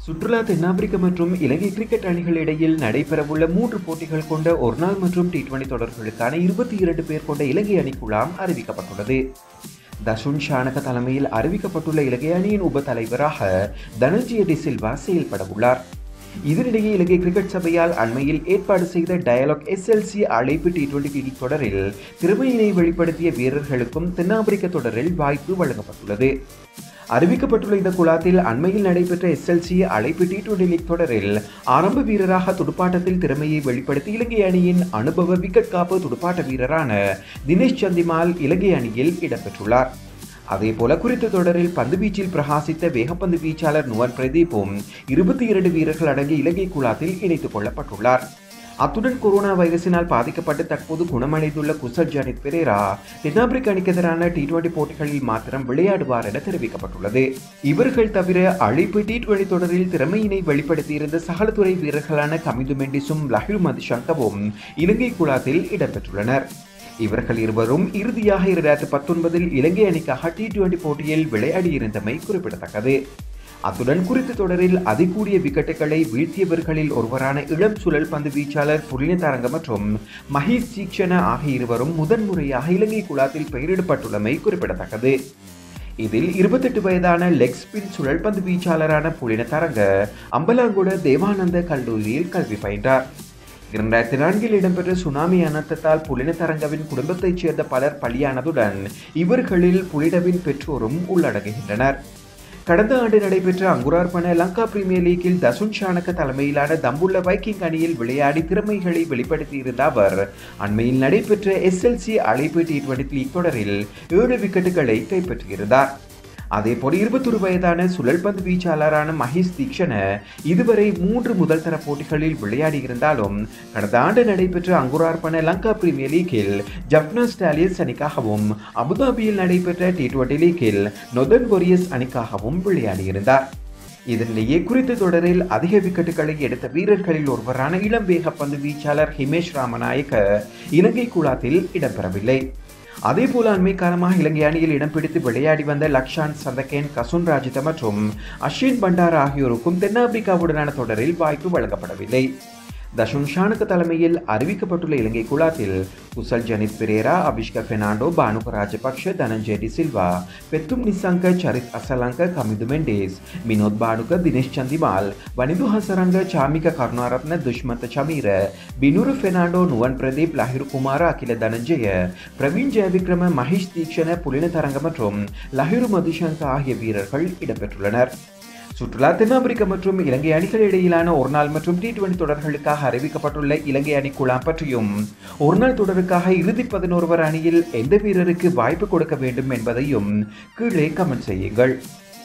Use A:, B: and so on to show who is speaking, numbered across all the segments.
A: சுற்றுலா தென்னாப்பிரிக்க மற்றும் இலங்கை கிரிக்கெட் அணிகள் இடையில் நடைபெறவுள்ள மூன்று போட்டிகள் கொண்ட ஒருநாள் மற்றும் டி டுவெண்டி தொடர்களுக்கான இருபத்தி இரண்டு பேர் கொண்ட இலங்கை அணிக்குழாம் அறிவிக்கப்பட்டுள்ளது தசுன் ஷானக தலைமையில் அறிவிக்கப்பட்டுள்ள இலங்கை அணியின் உப தலைவராக தனஞ்சிய டி சில்வா செயல்பட உள்ளார் இதனிடையே இலங்கை கிரிக்கெட் சபையால் அண்மையில் ஏற்பாடு செய்த டயலாக் எஸ்எல்சி அழைப்பு டி டுவெண்டி கிரிக்கெட் தொடரில் திறமையினை வெளிப்படுத்திய வீரர்களுக்கும் தென்னாப்பிரிக்க தொடரில் வாய்ப்பு வழங்கப்பட்டுள்ளது அறிவிக்கப்பட்டுள்ள இந்த குழாத்தில் அண்மையில் நடைபெற்ற எஸ்எல்சி அழைப்பு டி டுவெண்டி லீக் தொடரில் ஆரம்ப வீரராக துடுப்பாட்டத்தில் திறமையை வெளிப்படுத்தி இலங்கை அணியின் அனுபவ விக்கெட் காப்பு துடுப்பாட்ட வீரரான தினேஷ் சந்திமால் இலங்கை அணியில் இடம்பெற்றுள்ளார் அதேபோல குறித்த தொடரில் பந்து வீச்சில் பிரகாசித்த வேகப்பந்து வீச்சாளர் நுவன் பிரதீப்பும் இருபத்தி இரண்டு வீரர்கள் அடங்கிய இலங்கை குழாத்தில் இணைத்துக் கொள்ளப்பட்டுள்ளார் அத்துடன் கொரோனா வைரஸினால் பாதிக்கப்பட்டு தற்போது குணமடைந்துள்ள குசல் ஜானித் பெரேரா தென்னாப்பிரிக்க அணிக்கு எதிரான டி டுவெண்டி போட்டிகளில் மாத்திரம் விளையாடுவார் என தெரிவிக்கப்பட்டுள்ளது இவர்கள் தவிர அழைப்பு டி டுவெண்டி தொடரில் திறமையினை வெளிப்படுத்தியிருந்த சகலத்துறை வீரர்களான கமிது மெண்டிஸும் லஹிரு மதிசங்கவும் இலங்கை குழாத்தில் இடம்பெற்றுள்ளனர் இவர்கள் இருவரும் இறுதியாக இரண்டாயிரத்தி பத்தொன்பதில் இலங்கை அணிக்காக டி டுவெண்டி போட்டியில் விளையாடியிருந்தமை குறிப்பிடத்தக்கது அத்துடன் குறித்த தொடரில் அதிகூடிய விக்கெட்டுகளை வீழ்த்தியவர்களில் ஒருவரான இளம் சுழல் பந்து வீச்சாளர் புலினதரங்க மற்றும் மஹேஷ் தீக்ஷண ஆகிய இருவரும் முதன்முறையாக இலங்கை குழாத்தில் பெயரிடப்பட்டுள்ளமை குறிப்பிடத்தக்கது இதில் இருபத்தெட்டு வயதான லெக் ஸ்பின் சுழல் பந்து வீச்சாளரான புலினதரங்க அம்பலாங்குட தேவானந்த கல்லூரியில் கல்வி பயின்றார் இரண்டாயிரத்தி நான்கில் இடம்பெற்ற சுனாமி அனர்த்தத்தால் புலினதரங்கவின் குடும்பத்தைச் சேர்ந்த பலர் பலியானதுடன் இவர்களில் புலிடவின் பெற்றோரும் உள்ளடங்குகின்றனர் கடந்த ஆண்டு நடைபெற்ற அங்குரார்பண லங்கா பிரீமியர் லீக்கில் தசுன் ஷானக்க தலைமையிலான தம்புள்ள வைக்கிங் அணியில் விளையாடி திறமைகளை வெளிப்படுத்தியிருந்த அவர் அண்மையில் நடைபெற்ற எஸ்எல்சி அழைப்பு டி டுவெண்டி லீக் தொடரில் ஏழு விக்கெட்டுகளை கைப்பற்றியிருந்தார் அதேபோல் இருபத்தொரு வயதான சுழல்பந்து வீச்சாளரான மகேஷ் தீக்ஷண இதுவரை மூன்று முதல் தர போட்டிகளில் விளையாடியிருந்தாலும் கடந்த ஆண்டு நடைபெற்ற அங்குரார்பண லங்கா பிரீமியர் லீக்கில் ஜப்னா ஸ்டாலியன்ஸ் அணிக்காகவும் அபுதாபியில் நடைபெற்ற டி டுவெண்டி லீக்கில் நொதன் கொரியஸ் அணிக்காகவும் விளையாடியிருந்தார் இதனிடையே குறித்த தொடரில் அதிக விக்கெட்டுகளை எடுத்த வீரர்களில் ஒருவரான இளம் வேக பந்து வீச்சாளர் ஹிமேஷ் ராமநாயக்க இலங்கை குழாத்தில் இடம்பெறவில்லை அதேபோல அண்மை காலமாக இலங்கை அணியில் இடம் பிடித்து விளையாடி வந்த லக்ஷான் சந்தகேன் கசுன் ராஜித மற்றும் அஸ்வின் பண்டார் ஆகியோருக்கும் தென்னாப்பிரிக்காவுடனான தொடரில் வாய்ப்பு வழங்கப்படவில்லை தஷுன் ஷானுக்கு தலைமையில் அறிவிக்கப்பட்டுள்ள இலங்கை குழாத்தில் குசல் ஜனித் பிரேரா அபிஷ்க பெர்னாண்டோ பானுக ராஜபக்ஷ தனஞ்சய டி சில்வா பெத்தும் நிசங்க சரித் அசலங்க கமிது மெண்டேஸ் வினோத் பானுக தினேஷ் சந்திமால் வனிது ஹசரங்க சாமிக கருணாரத்ன துஷ்மந்த சமீர பினுரு பெர்னாண்டோ நுவன் பிரதீப் லஹிரு குமார் அகில தனஞ்சய பிரவீன் ஜெயவிக்ரம மகேஷ் தீக்ஷண புலினதரங்க மற்றும் லஹிரு மதுசங்க ஆகிய வீரர்கள் இடம்பெற்றுள்ளனர் சுற்றுலா தென்னாப்பிரிக்க மற்றும் இலங்கை அணிகள் இடையிலான ஒருநாள் மற்றும் டி டுவெண்டி தொடர்களுக்காக அறிவிக்கப்பட்டுள்ள இலங்கை அணி குழாம் பற்றியும் ஒருநாள் தொடருக்காக இறுதி பதினோருவர் அணியில் எந்த வீரருக்கு வாய்ப்பு கொடுக்க வேண்டும் என்பதையும் கீழே கமெண்ட் செய்யுங்கள்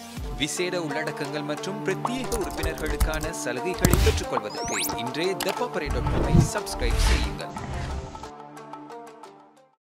B: விசேட உள்ளடக்கங்கள் மற்றும் பிரத்யேக உறுப்பினர்களுக்கான சலுகைகளை பெற்றுக்கொள்வதற்கு இன்றே தப்பாப்பரை டாட் காமை சப்ஸ்கிரைப் செய்யுங்கள்